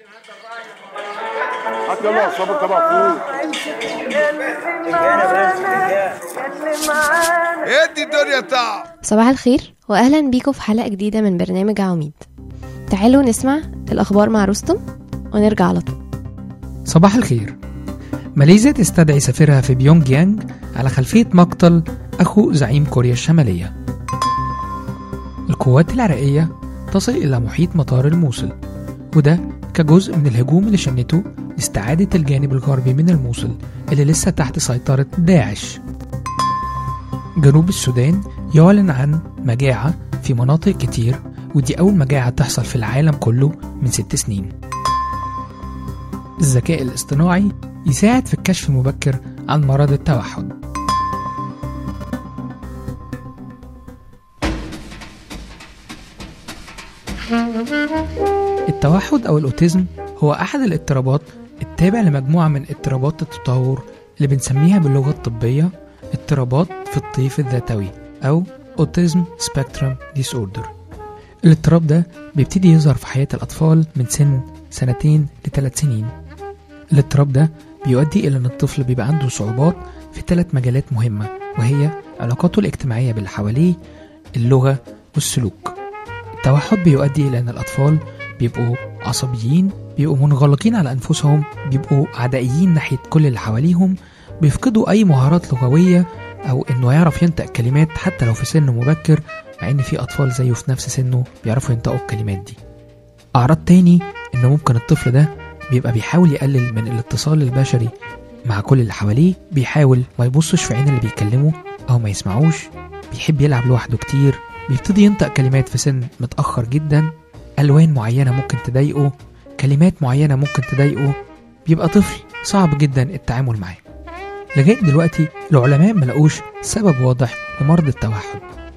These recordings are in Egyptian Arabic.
هات يلا يا صابر طبق فول ادي الدنيا طعم صباح الخير واهلا بيكم في حلقه جديده من برنامج عواميد تعالوا نسمع الاخبار مع رستم ونرجع على طول صباح الخير ماليزيا تستدعي سفيرها في بيونج يانج على خلفية مقتل أخو زعيم كوريا الشمالية القوات العراقية تصل إلى محيط مطار الموصل وده كجزء من الهجوم اللي شنته لاستعادة الجانب الغربي من الموصل اللي لسه تحت سيطرة داعش جنوب السودان يعلن عن مجاعة في مناطق كتير ودي أول مجاعة تحصل في العالم كله من ست سنين الذكاء الاصطناعي يساعد في الكشف المبكر عن مرض التوحد التوحد أو الأوتيزم هو أحد الاضطرابات التابع لمجموعة من اضطرابات التطور اللي بنسميها باللغة الطبية اضطرابات في الطيف الذاتوي أو Autism Spectrum Disorder الاضطراب ده بيبتدي يظهر في حياة الأطفال من سن سنتين لثلاث سنين الاضطراب ده بيؤدي إلى أن الطفل بيبقى عنده صعوبات في ثلاث مجالات مهمة وهي علاقاته الاجتماعية باللي حواليه اللغة والسلوك التوحد بيؤدي إلى أن الأطفال بيبقوا عصبيين بيبقوا منغلقين على أنفسهم بيبقوا عدائيين ناحية كل اللي حواليهم بيفقدوا أي مهارات لغوية أو إنه يعرف ينطق كلمات حتى لو في سن مبكر مع إن في أطفال زيه في نفس سنه بيعرفوا ينطقوا الكلمات دي أعراض تاني إن ممكن الطفل ده بيبقى بيحاول يقلل من الاتصال البشري مع كل اللي حواليه بيحاول ما يبصش في عين اللي بيكلمه أو ما يسمعوش بيحب يلعب لوحده كتير بيبتدي ينطق كلمات في سن متأخر جدا ألوان معينة ممكن تضايقه كلمات معينة ممكن تضايقه بيبقى طفل صعب جدا التعامل معاه لغاية دلوقتي العلماء ملقوش سبب واضح لمرض التوحد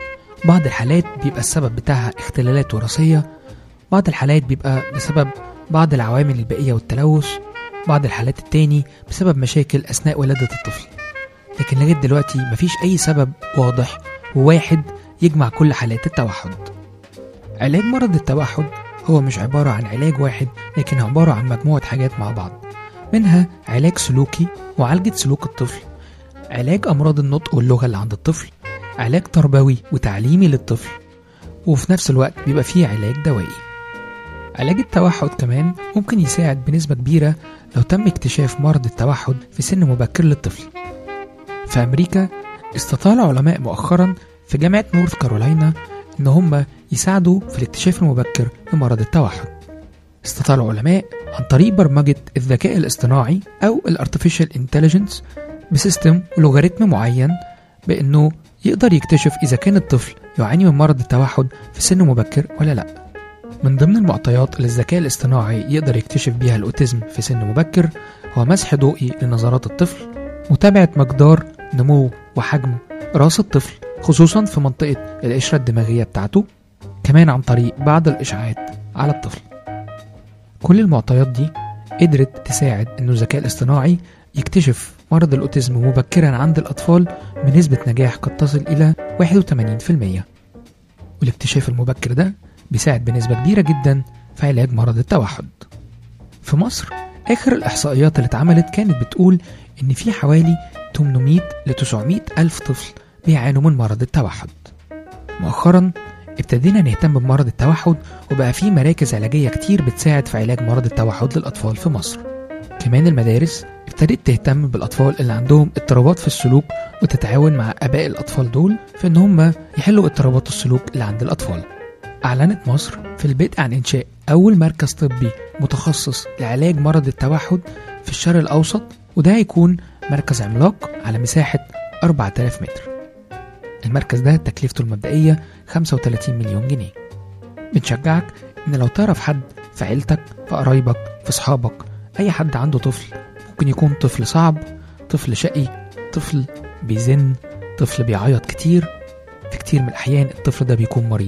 بعض الحالات بيبقى السبب بتاعها اختلالات وراثية بعض الحالات بيبقى بسبب بعض العوامل البيئية والتلوث بعض الحالات التاني بسبب مشاكل أثناء ولادة الطفل لكن لغاية دلوقتي مفيش أي سبب واضح وواحد يجمع كل حالات التوحد علاج مرض التوحد هو مش عبارة عن علاج واحد لكن عبارة عن مجموعة حاجات مع بعض منها علاج سلوكي معالجة سلوك الطفل علاج أمراض النطق واللغة اللي عند الطفل علاج تربوي وتعليمي للطفل وفي نفس الوقت بيبقى فيه علاج دوائي علاج التوحد كمان ممكن يساعد بنسبة كبيرة لو تم اكتشاف مرض التوحد في سن مبكر للطفل في أمريكا استطاع العلماء مؤخرا في جامعة نورث كارولاينا إن هم يساعدوا في الاكتشاف المبكر لمرض التوحد استطاع العلماء عن طريق برمجة الذكاء الاصطناعي أو الارتفيشال انتليجنس بسيستم ولوغاريتم معين بأنه يقدر يكتشف إذا كان الطفل يعاني من مرض التوحد في سن مبكر ولا لأ من ضمن المعطيات اللي الذكاء الاصطناعي يقدر يكتشف بيها الأوتيزم في سن مبكر هو مسح ضوئي لنظرات الطفل متابعة مقدار نمو وحجم راس الطفل خصوصا في منطقة القشرة الدماغية بتاعته كمان عن طريق بعض الإشعاعات على الطفل كل المعطيات دي قدرت تساعد إنه الذكاء الاصطناعي يكتشف مرض الأوتيزم مبكرا عند الأطفال بنسبة نجاح قد تصل إلى 81% والاكتشاف المبكر ده بيساعد بنسبة كبيرة جدا في علاج مرض التوحد في مصر آخر الإحصائيات اللي اتعملت كانت بتقول إن في حوالي 800 ل 900 ألف طفل بيعانوا من مرض التوحد مؤخرا ابتدينا نهتم بمرض التوحد وبقى في مراكز علاجية كتير بتساعد في علاج مرض التوحد للأطفال في مصر كمان المدارس ابتدت تهتم بالأطفال اللي عندهم اضطرابات في السلوك وتتعاون مع آباء الأطفال دول في إن هم يحلوا اضطرابات السلوك اللي عند الأطفال أعلنت مصر في البدء عن إنشاء أول مركز طبي متخصص لعلاج مرض التوحد في الشرق الأوسط وده هيكون مركز عملاق على مساحة 4000 متر المركز ده تكلفته المبدئية 35 مليون جنيه بنشجعك إن لو تعرف حد في عيلتك في قرايبك في صحابك أي حد عنده طفل ممكن يكون طفل صعب طفل شقي طفل بيزن طفل بيعيط كتير في كتير من الأحيان الطفل ده بيكون مريض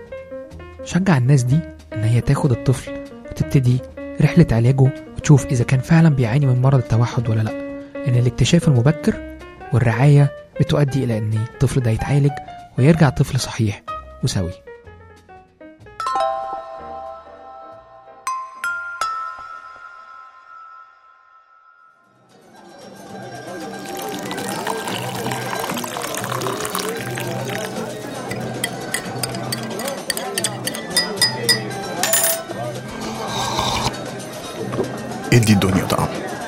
شجع الناس دي إن هي تاخد الطفل وتبتدي رحلة علاجه وتشوف إذا كان فعلا بيعاني من مرض التوحد ولا لأ لأن الاكتشاف المبكر والرعاية بتؤدي إلى أن الطفل ده يتعالج ويرجع طفل صحيح وسوي ادي الدنيا طعم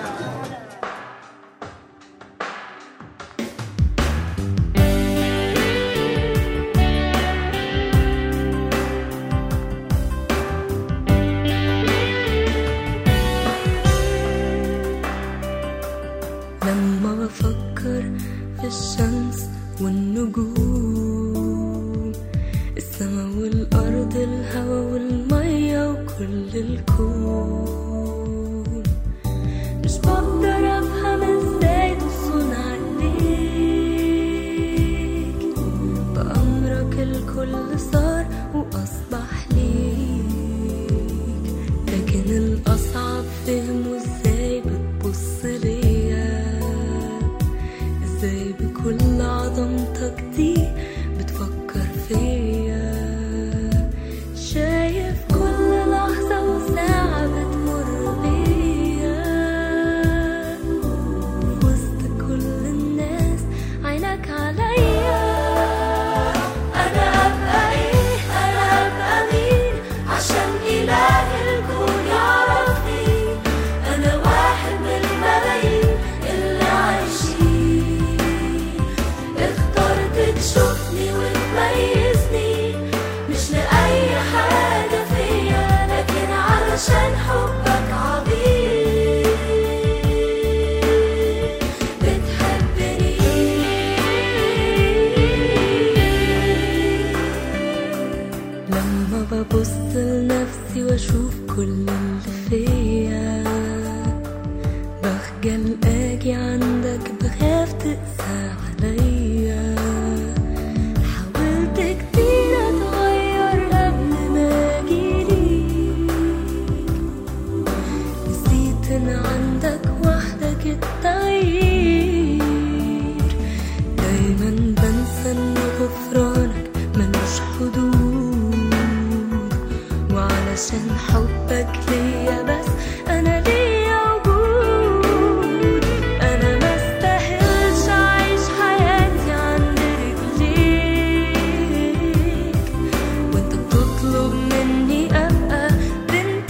لما بفكر في الشمس والنجوم السما والأرض الهوا والمية وكل الكون مش بقدر أفهم ازاي تصون عليك بأمرك الكل صار وأصبح ليك لكن الأصعب فهمه ازاي بتبص ليا ازاي بكل عظمتك دي بتفكر فيا شايف كل لحظة وساعة بتمر بيا في وسط كل الناس عينك عليا أنا أبقى إيه أنا أبقى مين عشان إله الكون يعرفني أنا واحد من الملايين اللي عايشين اخترت تشوفني وتميزني مش لأي حاجة فيا لكن علشان حبك عظيم بتحبني لما ببص لنفسي واشوف كل اللي فيا بخجل اجي عندك بخاف تقسى عليا حاولت كتير اتغير قبل ما اجيليك نسيت ان عندك وحدك التغيير دايما بنسى ان غفرانك ملوش حدود وعلشان حبك ليا بس انا ليا وجود انا ما استاهلش اعيش حياتي عند رجليك وانت بتطلب مني ابقى بنت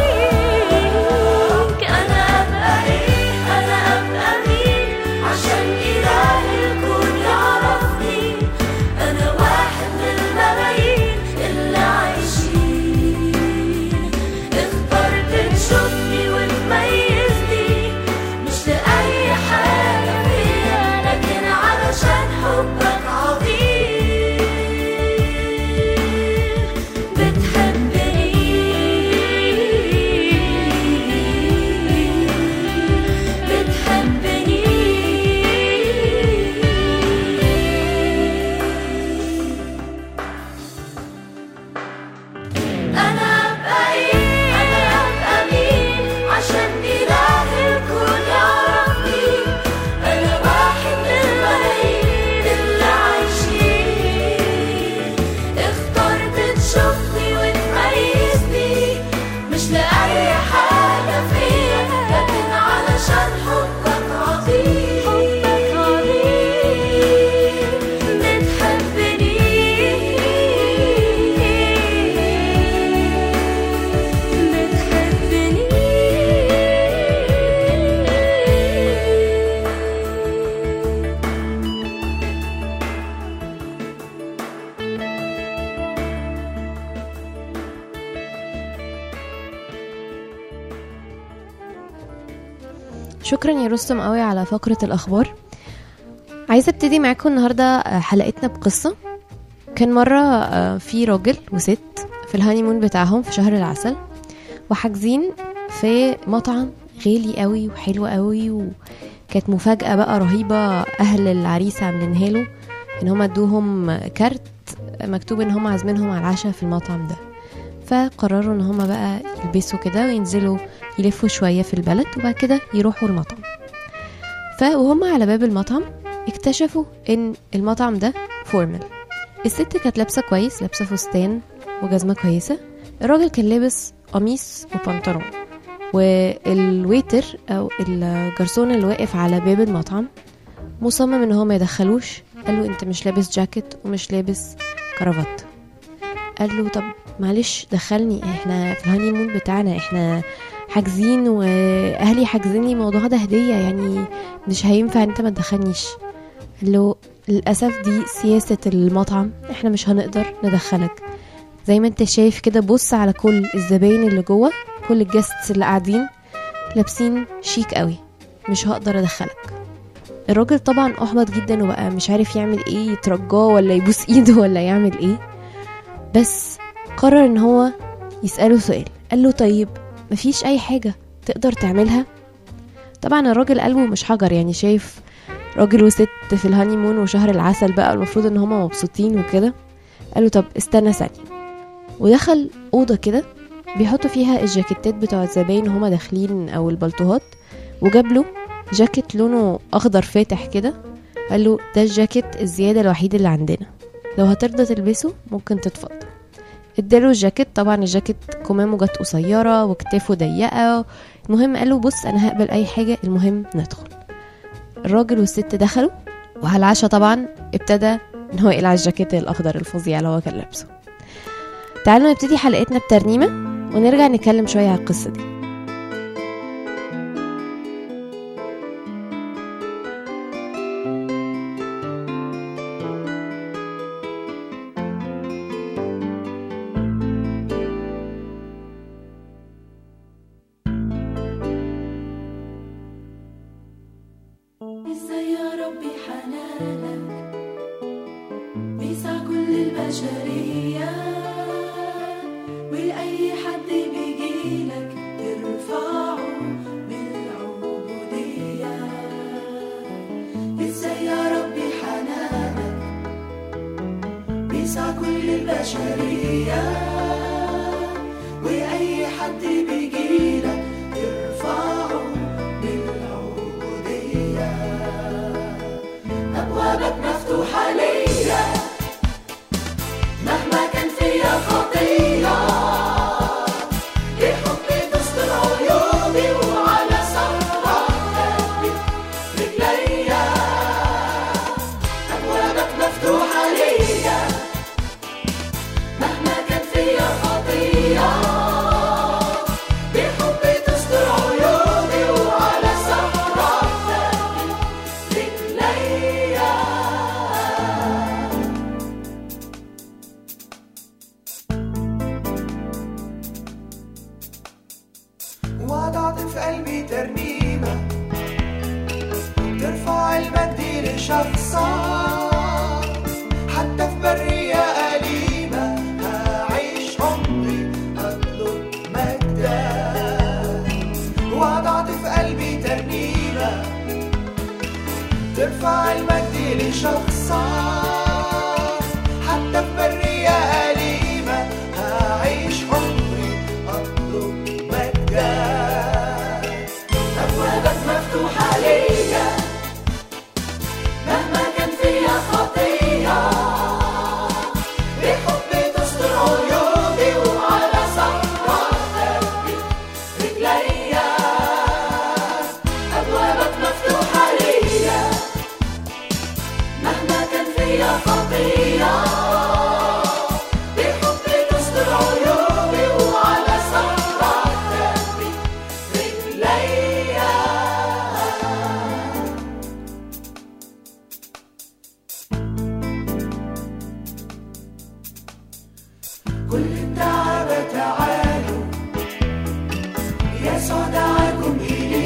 ليك انا ابقى ايه انا ابقى مين عشان اله الكون يعرفني انا واحد من الملايين اللي عايشين اخترت تشوفني وتميزني مش لأي حاجة فيا لكن علشان حبك عظيم بتحبني بتحبني أنا أبقى إيه أنا أبقى مين عشان إله الكون يعرفني أنا واحد من الملايين اللي عايشين اخترت تشوفني وتميزني مش لأي حاجة فيا لكن علشان حبك عظيم حبك عظيم بتحبني بتحبني شكرا يا رستم قوي على فقرة الأخبار عايزة ابتدي معاكم النهاردة آه، حلقتنا بقصة كان مرة آه، في راجل وست في الهانيمون بتاعهم في شهر العسل وحاجزين في مطعم غالي قوي وحلو قوي وكانت مفاجأة بقى رهيبة أهل العريس عاملينها له إن هما ادوهم كارت مكتوب إن هما عازمينهم على العشاء في المطعم ده فقرروا إن هما بقى يلبسوا كده وينزلوا يلفوا شوية في البلد وبعد كده يروحوا المطعم فوهم على باب المطعم اكتشفوا ان المطعم ده فورمال الست كانت لابسة كويس لابسة فستان وجزمة كويسة الراجل كان لابس قميص وبنطلون والويتر او الجرسون اللي واقف على باب المطعم مصمم ان هو ما يدخلوش قال له انت مش لابس جاكيت ومش لابس كرافات قال له طب معلش دخلني احنا في الهانيمون بتاعنا احنا حاجزين واهلي حاجزين لي الموضوع ده هديه يعني مش هينفع انت ما تدخلنيش قال له للاسف دي سياسه المطعم احنا مش هنقدر ندخلك زي ما انت شايف كده بص على كل الزباين اللي جوه كل الجاستس اللي قاعدين لابسين شيك قوي مش هقدر ادخلك الراجل طبعا احبط جدا وبقى مش عارف يعمل ايه يترجاه ولا يبوس ايده ولا يعمل ايه بس قرر ان هو يسأله سؤال قال له طيب مفيش اي حاجة تقدر تعملها طبعا الراجل قلبه مش حجر يعني شايف راجل وست في الهانيمون وشهر العسل بقى المفروض ان هما مبسوطين وكده قال له طب استنى ثانية ودخل أوضة كده بيحطوا فيها الجاكيتات بتوع الزباين وهما داخلين أو البلطوهات وجاب له جاكيت لونه أخضر فاتح كده قال له ده الجاكيت الزيادة الوحيد اللي عندنا لو هترضى تلبسه ممكن تتفضل اداله الجاكيت طبعا الجاكيت كمامه جت قصيرة وكتافه ضيقة المهم قال له بص أنا هقبل أي حاجة المهم ندخل الراجل والست دخلوا وعلى العشاء طبعا ابتدى ان هو يقلع الجاكيت الاخضر الفظيع اللي هو كان لابسه تعالوا نبتدي حلقتنا بترنيمه ونرجع نتكلم شويه على القصه دي ازاي يا ربي حنانك بيسع كل البشرية وأي حد بيجيلك ترفعه بالعبودية ازاي يا ربي حنانك بيسع كل البشرية وأي حد بيجيلك ترفعه بالعبودية أبوابك مفتوحة ليا مهما كان فيا خطية بحبي تستر عيوبي وعلى صخرة رجليا أبوابك مفتوحة ليا مهما كان فيا خطية بحبي تستر عيوبي وعلى صخرة رجليا وضعت في قلبي ترنيمة ترفع المجد لشخصك حتى في برية أليمة هعيش عمري أطلب مجدك وضعت في قلبي ترنيمة ترفع المجد لشخصك حتى في برية أليمة هعيش عمري أطلب مجدك أبوابك مفتوحة ليا مهما كان فيا خطية بحبي تستر عيوبي وعلى صخرة ثبت رجليا أبوابك مفتوحة ليا مهما كان فيا خطية بحبي تستر عيوبي وعلى صخرة ثبت رجليا كل الدعابة تعالوا يسوع دعاكم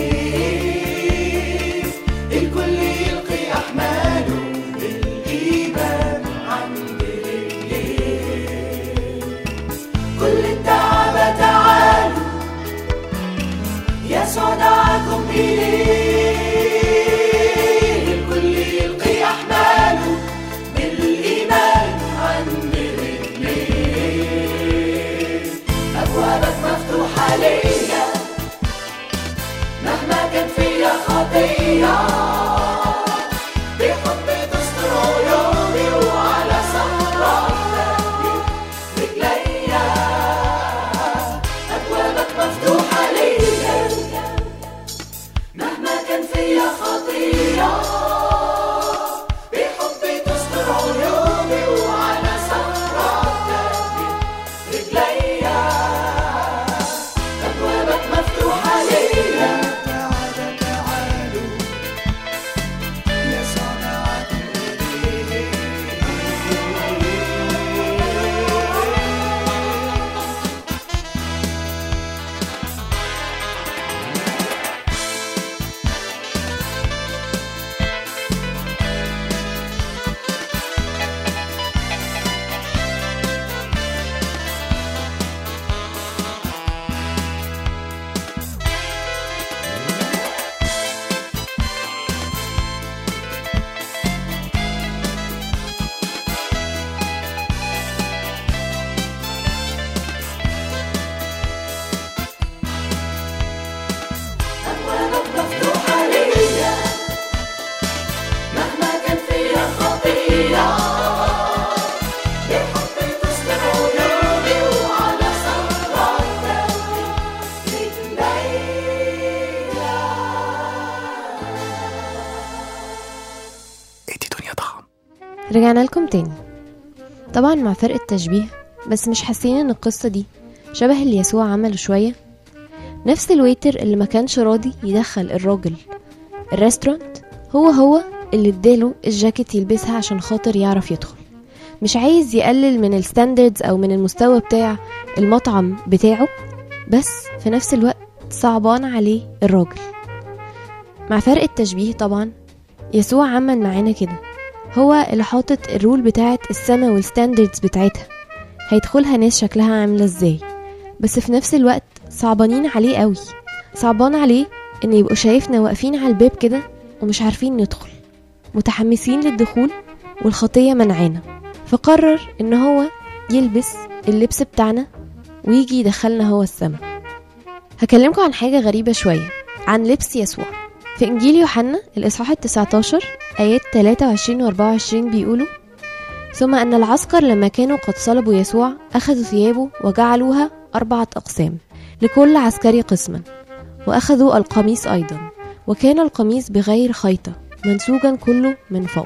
إليه الكل يلقي أحماله الإيمان عند رجليه كل الدعابة تعالوا يسوع دعاكم إليه الكل يلقي أحماله بالإيمان عند رجليه أبوابك مفتوحة ليا مهما كان فيا خطية بحبي تستر عيوبي وعلى صخرة ثبت رجليا أبوابك مفتوحة ليا مهما كان فيا خطية بحبي تستر عيوبي وعلى صخرة ثبت رجليا أبوابك مفتوحة رجعنا لكم تاني طبعا مع فرق التشبيه بس مش حاسين ان القصة دي شبه اللي يسوع عمله شوية نفس الويتر اللي ما كانش راضي يدخل الراجل الريستورانت هو هو اللي اداله الجاكيت يلبسها عشان خاطر يعرف يدخل مش عايز يقلل من الستاندردز او من المستوى بتاع المطعم بتاعه بس في نفس الوقت صعبان عليه الراجل مع فرق التشبيه طبعا يسوع عمل معانا كده هو اللي حاطط الرول بتاعت السما والستاندردز بتاعتها هيدخلها ناس شكلها عاملة ازاي بس في نفس الوقت صعبانين عليه قوي صعبان عليه ان يبقوا شايفنا واقفين على الباب كده ومش عارفين ندخل متحمسين للدخول والخطية منعانا فقرر ان هو يلبس اللبس بتاعنا ويجي يدخلنا هو السما هكلمكم عن حاجة غريبة شوية عن لبس يسوع في إنجيل يوحنا الإصحاح التسعتاشر آيات 23 و 24 بيقولوا ثم أن العسكر لما كانوا قد صلبوا يسوع أخذوا ثيابه وجعلوها أربعة أقسام لكل عسكري قسما وأخذوا القميص أيضا وكان القميص بغير خيطة منسوجا كله من فوق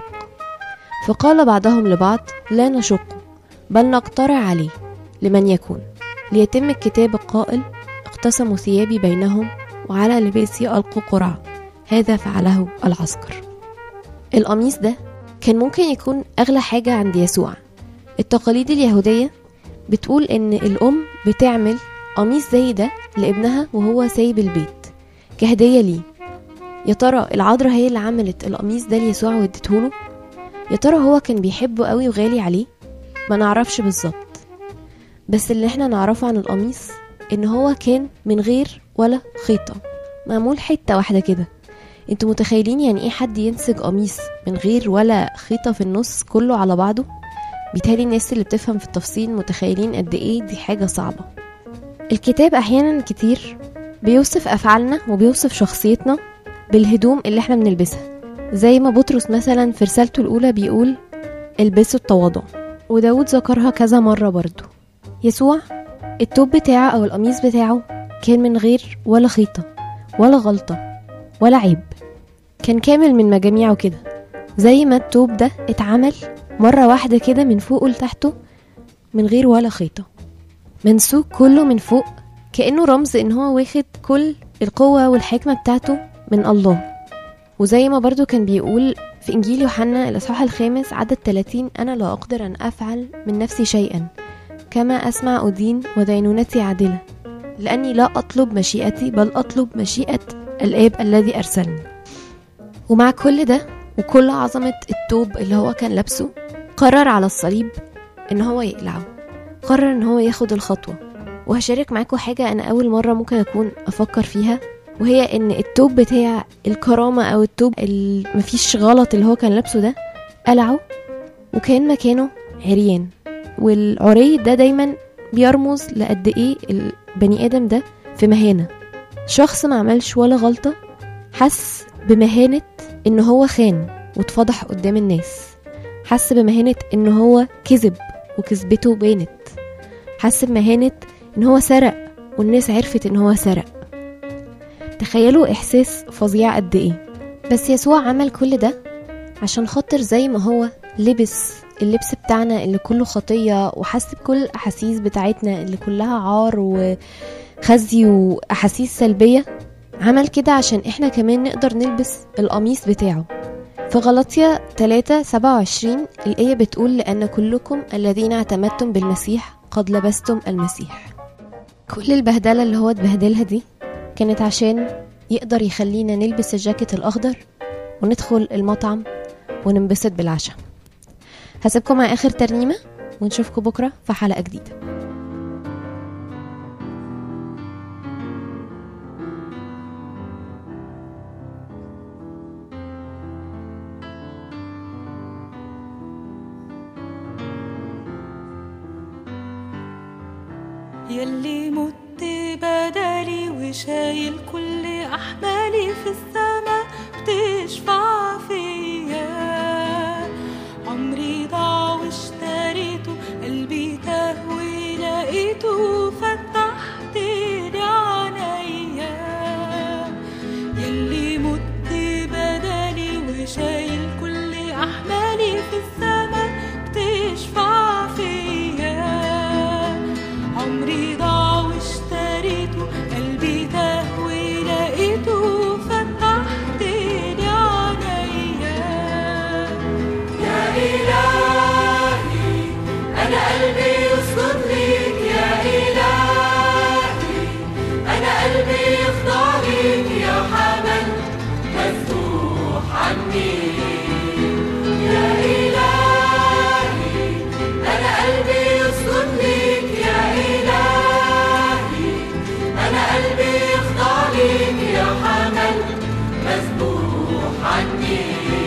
فقال بعضهم لبعض لا نشق بل نقترع عليه لمن يكون ليتم الكتاب القائل اقتسموا ثيابي بينهم وعلى لباسي ألقوا قرعة هذا فعله العسكر القميص ده كان ممكن يكون أغلى حاجة عند يسوع التقاليد اليهودية بتقول إن الأم بتعمل قميص زي ده لابنها وهو سايب البيت كهدية ليه يا ترى العذراء هي اللي عملت القميص ده ليسوع واديتهوله يا ترى هو كان بيحبه قوي وغالي عليه ما نعرفش بالظبط بس اللي احنا نعرفه عن القميص ان هو كان من غير ولا خيطة معمول حتة واحدة كده انتوا متخيلين يعني ايه حد ينسج قميص من غير ولا خيطة في النص كله على بعضه بيتهيألي الناس اللي بتفهم في التفصيل متخيلين قد ايه دي حاجة صعبة الكتاب احيانا كتير بيوصف افعالنا وبيوصف شخصيتنا بالهدوم اللي احنا بنلبسها زي ما بطرس مثلا في رسالته الاولى بيقول البسوا التواضع وداود ذكرها كذا مرة برضو يسوع التوب بتاعه او القميص بتاعه كان من غير ولا خيطة ولا غلطة ولا عيب كان كامل من مجاميعه كده زي ما التوب ده اتعمل مرة واحدة كده من فوقه لتحته من غير ولا خيطة منسوج كله من فوق كأنه رمز ان هو واخد كل القوة والحكمة بتاعته من الله وزي ما برضو كان بيقول في إنجيل يوحنا الإصحاح الخامس عدد 30 أنا لا أقدر أن أفعل من نفسي شيئا كما أسمع أدين ودينونتي عادلة لأني لا أطلب مشيئتي بل أطلب مشيئة الآب الذي أرسلني ومع كل ده وكل عظمة التوب اللي هو كان لابسه قرر على الصليب إن هو يقلعه قرر إن هو ياخد الخطوة وهشارك معاكم حاجة أنا أول مرة ممكن أكون أفكر فيها وهي إن التوب بتاع الكرامة أو التوب اللي مفيش غلط اللي هو كان لابسه ده قلعه وكان مكانه عريان والعري ده دايما بيرمز لقد ايه البني ادم ده في مهانة شخص ما عملش ولا غلطة حس بمهانة ان هو خان واتفضح قدام الناس حس بمهانة ان هو كذب وكذبته بانت حس بمهانة ان هو سرق والناس عرفت ان هو سرق تخيلوا احساس فظيع قد ايه بس يسوع عمل كل ده عشان خاطر زي ما هو لبس اللبس بتاعنا اللي كله خطية وحس بكل الأحاسيس بتاعتنا اللي كلها عار وخزي وأحاسيس سلبية عمل كده عشان احنا كمان نقدر نلبس القميص بتاعه في غلطية 3 27 الآية بتقول لأن كلكم الذين اعتمدتم بالمسيح قد لبستم المسيح كل البهدلة اللي هو اتبهدلها دي كانت عشان يقدر يخلينا نلبس الجاكيت الأخضر وندخل المطعم وننبسط بالعشاء هسيبكم مع آخر ترنيمة ونشوفكم بكرة في حلقة جديدة يلي مت بدلي وشايل كل أحمالي في السما بتشفع فيا عمري ضاع واشتريته قلبي تاه ولقيته فتحت لي عينيا يلي مت بدلي وشايل كل أحمالي في السما مسبوح عني